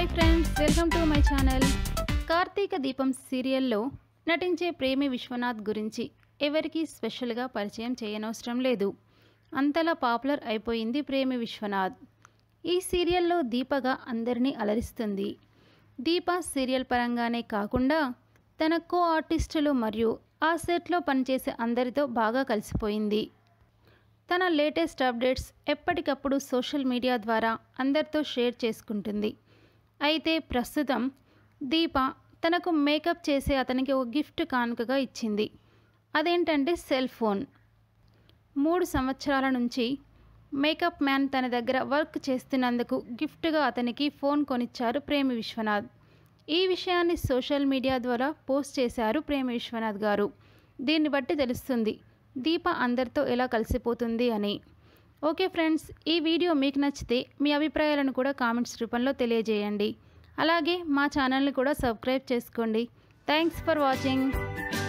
hi friends welcome to my channel Karthika Deepam సీరియల్లో నటించే ప్రేమి విశ్వనాథ్ గురించి ఎవరికీ స్పెషల్గా పరిచయం చేయనవసరం లేదు అంతలా పాపులర్ అయిపోయింది ప్రేమి విశ్వనాథ్ ఈ సీరియల్లో దీపగా అందరినీ అలరిస్తుంది దీప సీరియల్ పరంగానే కాకుండా తన కో ఆర్టిస్టులు మరియు ఆ సెట్లో పనిచేసే అందరితో బాగా కలిసిపోయింది తన లేటెస్ట్ అప్డేట్స్ ఎప్పటికప్పుడు సోషల్ మీడియా ద్వారా అందరితో షేర్ చేసుకుంటుంది అయితే ప్రస్తుతం దీప తనకు మేకప్ చేసే అతనికి ఒక గిఫ్ట్ కానుకగా ఇచ్చింది అదేంటంటే సెల్ ఫోన్ మూడు సంవత్సరాల నుంచి మేకప్ మ్యాన్ తన దగ్గర వర్క్ చేస్తున్నందుకు గిఫ్ట్గా అతనికి ఫోన్ కొనిచ్చారు ప్రేమి విశ్వనాథ్ ఈ విషయాన్ని సోషల్ మీడియా ద్వారా పోస్ట్ చేశారు ప్రేమి విశ్వనాథ్ గారు దీన్ని బట్టి తెలుస్తుంది దీప అందరితో ఎలా కలిసిపోతుంది అని ఓకే ఫ్రెండ్స్ ఈ వీడియో మీకు నచ్చితే మీ అభిప్రాయాలను కూడా కామెంట్స్ రూపంలో తెలియజేయండి అలాగే మా ఛానల్ని కూడా సబ్స్క్రైబ్ చేసుకోండి థ్యాంక్స్ ఫర్ వాచింగ్